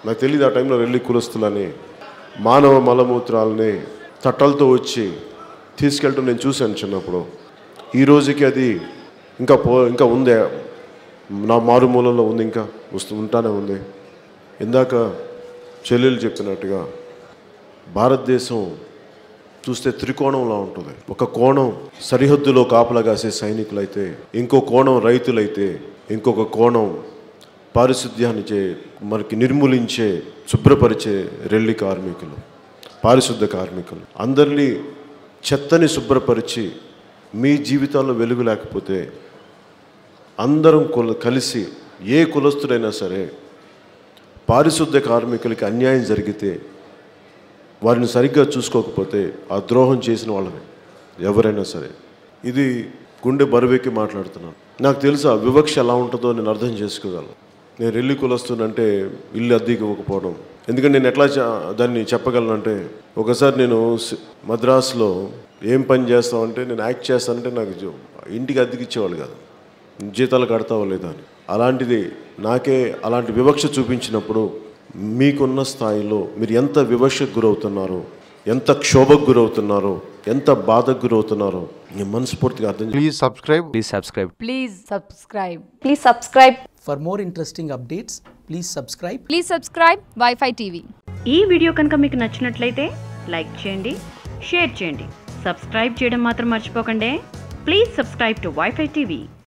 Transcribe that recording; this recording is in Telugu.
నాకు తెలియదు ఆ టైంలో రెల్లి కులస్తులని మానవ మలమూత్రాలని తట్టలతో వచ్చి తీసుకెళ్ళటం నేను చూశాను చిన్నప్పుడు ఈ రోజుకి అది ఇంకా పో ఇంకా ఉందే నా మారుమూలలో ఉంది ఇంకా వస్తూ ఉంటానే ఉంది ఇందాక చెల్లెలు చెప్పినట్టుగా భారతదేశం చూస్తే త్రికోణంలా ఉంటుంది ఒక కోణం సరిహద్దులో కాపలా కాసే సైనికులైతే ఇంకో కోణం రైతులైతే ఇంకొక కోణం పారిశుద్ధ్యాన్ని చే మనకి నిర్మూలించే శుభ్రపరిచే రెల్లి కార్మికులు పారిశుద్ధ కార్మికులు అందరినీ చెత్తని శుభ్రపరిచి మీ జీవితాల్లో వెలుగు లేకపోతే అందరం కుల కలిసి ఏ కులస్తుడైనా సరే పారిశుద్ధ కార్మికులకి అన్యాయం జరిగితే వారిని సరిగ్గా చూసుకోకపోతే ఆ ద్రోహం చేసిన వాళ్ళని ఎవరైనా సరే ఇది గుండె బరువెక్కి మాట్లాడుతున్నాను నాకు తెలుసు ఆ వివక్ష ఎలా ఉంటుందో నేను అర్థం చేసుకోగలను నేను రెల్లి కులస్తునంటే ఇల్లు అద్దెకి ఇవ్వకపోవడం ఎందుకంటే నేను ఎట్లా చ- దాన్ని చెప్పగలనంటే ఒకసారి నేను సి- మద్రాసులో ఏం పని చేస్తామంటే నేను యాక్ట్ చేస్తానంటే నాకు జో- ఇంటికి అద్దెకి ఇచ్చేవాళ్ళు కాదు జీతాలు కడతావో లేదా అని అలాంటిది నాకే అలాంటి వివక్ష చూపించినప్పుడు మీకున్న స్థాయిలో మీరు ఎంత వివక్షకు గురవుతున్నారో ఎంత క్షోభకు గురవుతున్నారో ఎంత బాధకు గురవుతున్నారో నేను మనస్ఫూర్తిగా అర్థం చే- Please subscribe. Please subscribe. Please subscribe. Please subscribe. For more interesting updates, please subscribe Please subscribe Wi-Fi TV. ఈ వీడియో కనుక మీకు నచ్చినట్లయితే లైక్ చేయండి షేర్ చేయండి సబ్స్క్రైబ్ చేయడం మాత్రం మర్చిపోకండి please subscribe to WiFi TV